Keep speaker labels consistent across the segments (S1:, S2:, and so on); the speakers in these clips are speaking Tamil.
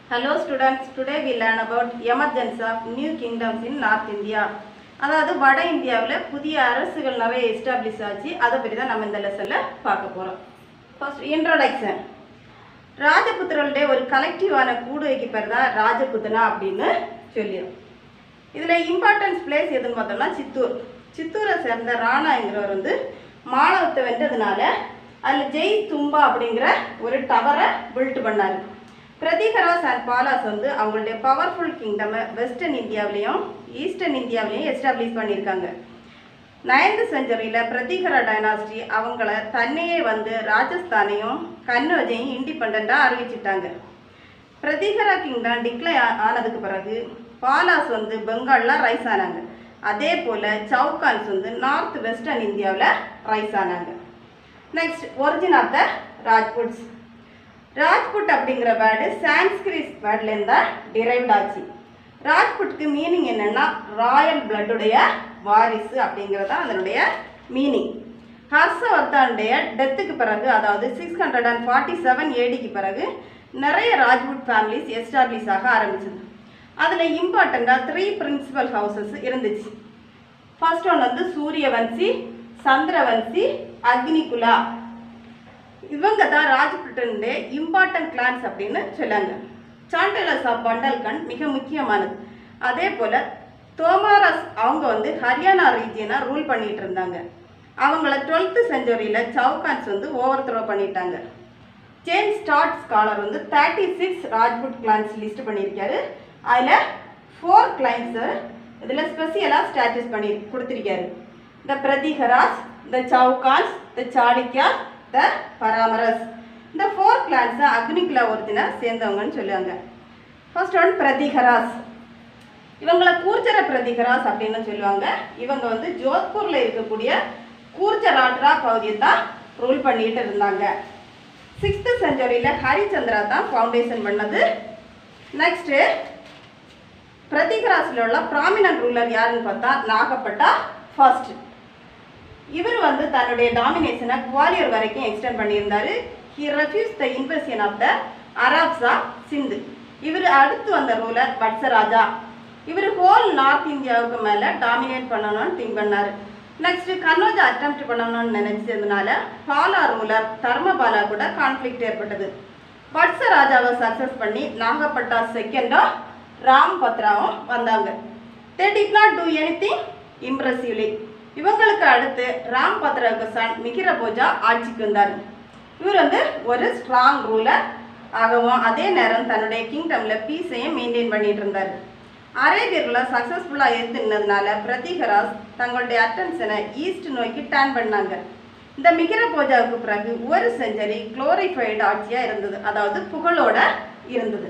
S1: Hello students, today we learn about emergence of new kingdoms in North India. அதாவது வட இந்தியாவில் புதிய அரசுகள் நிறைய எஸ்டாப்ளிஷ் ஆச்சு அதை பற்றி தான் நம்ம இந்த லெசனில் பார்க்க போகிறோம் ஃபர்ஸ்ட் இன்ட்ரோடக்ஷன் ராஜபுத்திரர்களுடைய ஒரு கலெக்டிவான கூடு வைக்க பேர் தான் ராஜபுத்தனா அப்படின்னு சொல்லிடும் இதில் இம்பார்ட்டன்ஸ் பிளேஸ் எதுன்னு பார்த்தோம்னா சித்தூர் சித்தூரை சேர்ந்த ராணாங்கிறவர் வந்து மாணவத்தை வென்றதுனால அதில் ஜெய் தும்பா அப்படிங்கிற ஒரு டவரை பில்ட் பண்ணார் பிரதிகராஸ் அண்ட் பாலாஸ் வந்து அவங்களுடைய பவர்ஃபுல் கிங்டமை வெஸ்டர்ன் இந்தியாவிலையும் ஈஸ்டர்ன் இந்தியாவிலையும் எஸ்டாப்ளிஷ் பண்ணியிருக்காங்க நைன்த் செஞ்சுரியில் பிரதிகரா டைனாஸ்டி அவங்கள தன்னையே வந்து ராஜஸ்தானையும் கன்னோஜையும் இண்டிபெண்ட்டாக அறிவிச்சிட்டாங்க பிரதிகரா கிங்டம் டிக்ளை ஆனதுக்கு பிறகு பாலாஸ் வந்து பெங்காலில் ரைஸ் ஆனாங்க அதே போல் சவுகான்ஸ் வந்து நார்த் வெஸ்டர்ன் இந்தியாவில் ரைஸ் ஆனாங்க next origin of the Rajputs Rajput அப்படிங்கிற வேர்டு சான்ஸ்கிரிட் வேர்ட்லேருந்து தான் டிரைவ்ட் ஆச்சு ராஜ்புட்க்கு மீனிங் என்னன்னா ராயல் பிளட்டுடைய வாரிசு அப்படிங்கிறது தான் அதனுடைய மீனிங் ஹர்ஷவர்தனுடைய டெத்துக்கு பிறகு அதாவது six hundred and forty seven ஏடிக்கு பிறகு நிறைய ராஜ்புட் ஃபேமிலிஸ் எஸ்டாப்ளிஷ் ஆக ஆரம்பிச்சது அதில் இம்பார்ட்டண்ட்டாக த்ரீ பிரின்சிபல் ஹவுசஸ் இருந்துச்சு ஃபர்ஸ்ட் ஒன் வந்து சூரியவன்சி சந்திரவன்சி அக்னிகுலா இவங்க தான் ராஜ்புட்டனுடைய இம்பார்ட்டன்ட் கிளான்ஸ் அப்படின்னு சொல்லாங்க சாண்டலஸ் ஆஃப் பண்டல்கன் மிக முக்கியமானது அதே போல் தோமாரஸ் அவங்க வந்து ஹரியானா ரீஜியனை ரூல் பண்ணிட்டு இருந்தாங்க அவங்கள டுவெல்த்து செஞ்சுரியில் சவுகான்ஸ் வந்து ஓவர் த்ரோ பண்ணிட்டாங்க ஜேம்ஸ் ஸ்டார்ட் ஸ்காலர் வந்து thirty six Rajput clans list பண்ணியிருக்காரு அதில் ஃபோர் கிளைன்ஸு இதில் ஸ்பெஷலாக ஸ்டாட்டஸ் பண்ணி கொடுத்துருக்காரு த பிரதிகராஸ் த சவுகான்ஸ் த சாளுக்கியாஸ் த பராமரஸ் இந்த ஃபோர் கிளான்ஸை அக்னிகுலா ஒருத்தினை சேர்ந்தவங்கன்னு சொல்லுவாங்க ஃபர்ஸ்ட் ஒன் பிரதிகராஸ் இவங்கள கூர்ச்சர பிரதிகராஸ் அப்படின்னு சொல்லுவாங்க இவங்க வந்து ஜோத்பூரில் இருக்கக்கூடிய கூர்ச்சராட்ரா பகுதியை தான் ரூல் பண்ணிட்டு இருந்தாங்க சிக்ஸ்த்து செஞ்சுரியில் ஹரிச்சந்திரா தான் ஃபவுண்டேஷன் பண்ணது நெக்ஸ்ட்டு பிரதிகராஸில் உள்ள ப்ராமினன்ட் ரூலர் யாருன்னு பார்த்தா நாகப்பட்டா ஃபர்ஸ்ட் இவர் வந்து தன்னுடைய டாமினேஷனை குவாலியர் வரைக்கும் எக்ஸ்டெண்ட் பண்ணியிருந்தாரு he refuse the invasion of the அரப்ஸா சிந்து இவர் அடுத்து வந்த ரூலர் வட்சராஜா இவர் ஹோல் நார்த் இந்தியாவுக்கு மேலே டாமினேட் பண்ணணும்னு திங்க் பண்ணார் நெக்ஸ்ட் கன்னோஜா அட்டெம்ப்ட் பண்ணணும்னு நினைச்சதுனால பாலா ரூலர் தர்மபாலா கூட கான்ஃப்ளிக்ட் ஏற்பட்டது வட்சராஜாவை சக்ஸஸ் பண்ணி நாகப்பட்டா செகண்டும் ராம் பத்ராவும் வந்தாங்க they did not do anything impressively இவங்களுக்கு அடுத்து ராம் பத்ராவுக்கு சன் மிகிர பூஜா ஆட்சிக்கு வந்தார் இவர் வந்து ஒரு ஸ்ட்ராங் ரூலர் ஆகவும் அதே நேரம் தன்னுடைய கிங்டமில் பீஸையும் மெயின்டைன் பண்ணிட்டு இருந்தார் அரேபியர்களை சக்ஸஸ்ஃபுல்லாக எதிர்த்ததுனால பிரதிகராஸ் தங்களுடைய அட்டென்ஷனை ஈஸ்ட் நோக்கி டேர்ன் பண்ணாங்க இந்த மிகிர பூஜாவுக்கு பிறகு ஒரு செஞ்சரி குளோரிஃபைடு ஆட்சியாக இருந்தது அதாவது புகழோட இருந்தது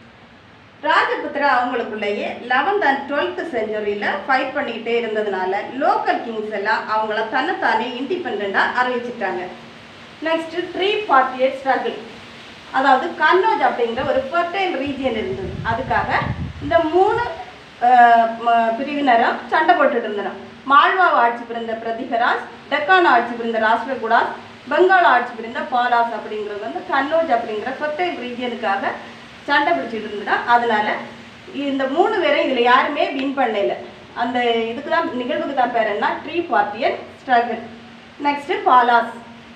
S1: ராஜபுத்திரா அவங்களுக்குள்ளேயே லெவன்த் அண்ட் டுவெல்த் செஞ்சுரியில் ஃபைட் பண்ணிக்கிட்டே இருந்ததுனால லோக்கல் கிங்ஸ் எல்லாம் அவங்கள தன்னைத்தானே இண்டிபெண்ட்டாக அறிவிச்சிட்டாங்க next tripartite struggle அதாவது கன்னோஜ் அப்படிங்கிற ஒரு ஃபர்டைல் ரீஜியன் இருந்தது அதுக்காக இந்த மூணு அஹ், ம- பிரிவினரும் சண்டை போட்டுட்டு இருந்தனர் மால்வாவை ஆட்சி புரிந்த பிரதிகராஸ் டெக்கான ஆட்சி புரிந்த ராஷ்டிரகுடாஸ் பெங்கால் ஆட்சி புரிந்த பாலாஸ் அப்படிங்கிறது வந்து கன்னோஜ் அப்படிங்கிற ஃபர்டைல் ரீஜியனுக்காக சண்டை பிடிச்சிட்டு இருந்ததா அதனால இந்த மூணு பேரும் இதில் யாருமே வின் பண்ணல அந்த இதுக்கு தான் நிகழ்வுக்கு தான் பேர் என்ன tripartite struggle next Palas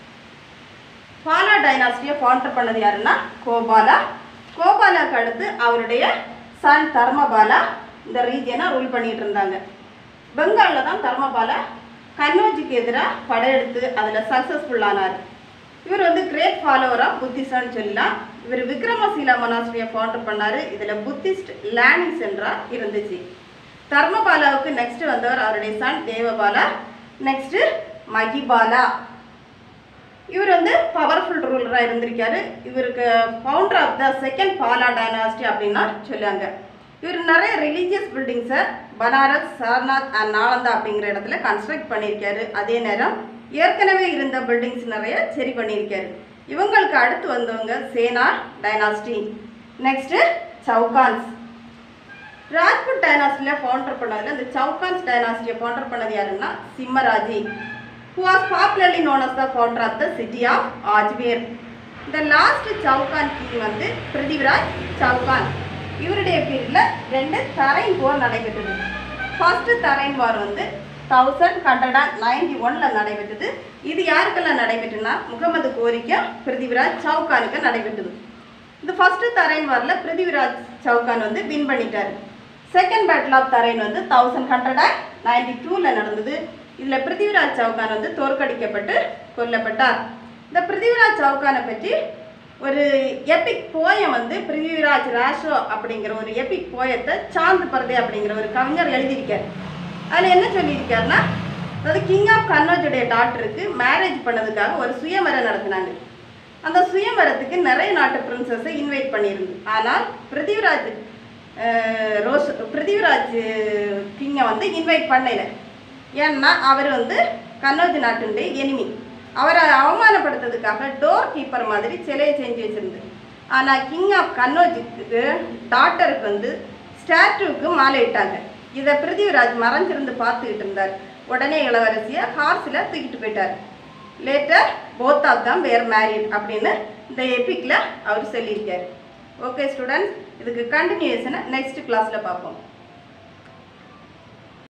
S1: Pala டைனாஸ்டியை கவுண்டர் பண்ணது யாருன்னா கோபாலா கோபாலாக்கு அடுத்து அவருடைய சன் தர்மபாலா இந்த ரீஜியனை ரூல் பண்ணிட்டு இருந்தாங்க பெங்காலில் தான் தர்மபாலா கன்னோஜிக்கு எதிராக படையெடுத்து அதில் சக்ஸஸ்ஃபுல்லானார் இவர் வந்து கிரேட் ஃபாலோவர் ஆஃப் புத்திசம்னு சொல்லலாம் இவர் விக்ரமசீலா மொனாஸ்ட்ரியை ஃபவுண்டர் பண்ணார் இதில் புத்திஸ்ட் லேர்னிங் சென்டராக இருந்துச்சு தர்மபாலாவுக்கு நெக்ஸ்ட் வந்தவர் அவருடைய சன் தேவபாலா நெக்ஸ்ட்டு மகிபாலா இவர் வந்து பவர்ஃபுல் ரூலராக இருந்திருக்காரு இவருக்கு founder of the second Pala dynasty அப்படின்னா சொல்லுவாங்க இவர் நிறைய ரிலீஜியஸ் பில்டிங்ஸை பனாரஸ் சாரநாத் அண்ட் நாலந்தா அப்படிங்கிற இடத்துல கன்ஸ்ட்ரக்ட் பண்ணியிருக்காரு அதே நேரம் ஏற்கனவே இருந்த பில்டிங்ஸ் நிறைய சரி பண்ணியிருக்காரு இவங்களுக்கு அடுத்து வந்தவங்க சேனா டைனாஸ்டி நெக்ஸ்ட்டு சவுகான்ஸ் ராஜ்புட் டைனாஸ்டியில் ஃபவுண்டர் பண்ணதில் இந்த சவுகான்ஸ் டைனாஸ்டியை ஃபவுண்டர் பண்ணது யாருன்னா Simharaja who was popularly known as the founder of the city of Ajmer. இந்த லாஸ்ட் சவுகான் கிங் வந்து பிருத்திவிராஜ் சவுகான் இவருடைய பீரியட்ல ரெண்டு தரைன் போர் நடைபெற்றது ஃபர்ஸ்ட் தரைன் வார் வந்து தௌசண்ட் ஹண்ட்ரட் அண்ட் நைன்டி ஒன்ல நடைபெற்றது இது யாருக்கெல்லாம் நடைபெற்றுனா முகமது கோரிக்கும் பிருத்திவிராஜ் சவுகானுக்கு நடைபெற்றது இந்த ஃபர்ஸ்ட் தரைன் வார்ல பிருத்திவிராஜ் சவுகான் வந்து வின் பண்ணிட்டாரு செகண்ட் பேட்டில் ஆஃப் தரைன் வந்து தௌசண்ட் ஹண்ட்ரட் அண்ட் நைன்டி டூவில் நடந்தது இதில் பிருத்திவிராஜ் சவுகான் வந்து தோற்கடிக்கப்பட்டு கொல்லப்பட்டார் இந்த பிருத்திவிராஜ் சவுகானை பற்றி ஒரு எபிக் போயம் வந்து பிருத்திவிராஜ் ராஷோ அப்படிங்கிற ஒரு எபிக் போயத்தை சாந்து பரதே அப்படிங்கிற ஒரு கவிஞர் எழுதியிருக்கார் அதில் என்ன சொல்லியிருக்காருன்னா அதாவது கிங் ஆஃப் கன்னோஜுடைய டாக்டருக்கு மேரேஜ் பண்ணதுக்காக ஒரு சுயமரம் நடத்தினாங்க அந்த சுயமரத்துக்கு நிறைய நாட்டு பிரின்சஸை இன்வைட் பண்ணியிருந்து ஆனால் பிருத்திவிராஜ் அஹ், ரோஸ் பிருத்திவிராஜ் கிங்கை வந்து இன்வைட் பண்ணல ஏன்னா அவர் வந்து கன்னோஜ் நாட்டுடைய எனிமி அவரை அவமானப்படுத்துறதுக்காக டோர் கீப்பர் மாதிரி சிலையை செஞ்சு வச்சிருந்து ஆனால் கிங் ஆஃப் கன்னோஜுக்கு டாக்டருக்கு வந்து ஸ்டாச்சுவுக்கு மாலை இட்டாங்க இதை பிருத்திவிராஜ் மறைஞ்சிருந்து பார்த்துக்கிட்டு இருந்தார் உடனே இளவரசியை ஹார்ஸில் தூக்கிட்டு போயிட்டார் later both of them were married அப்படின்னு இந்த எபிக்கில் அவர் சொல்லியிருக்காரு ஓகே ஸ்டூடெண்ட்ஸ் இதுக்கு கண்டினியூஷனை நெக்ஸ்ட் கிளாஸில் பார்ப்போம்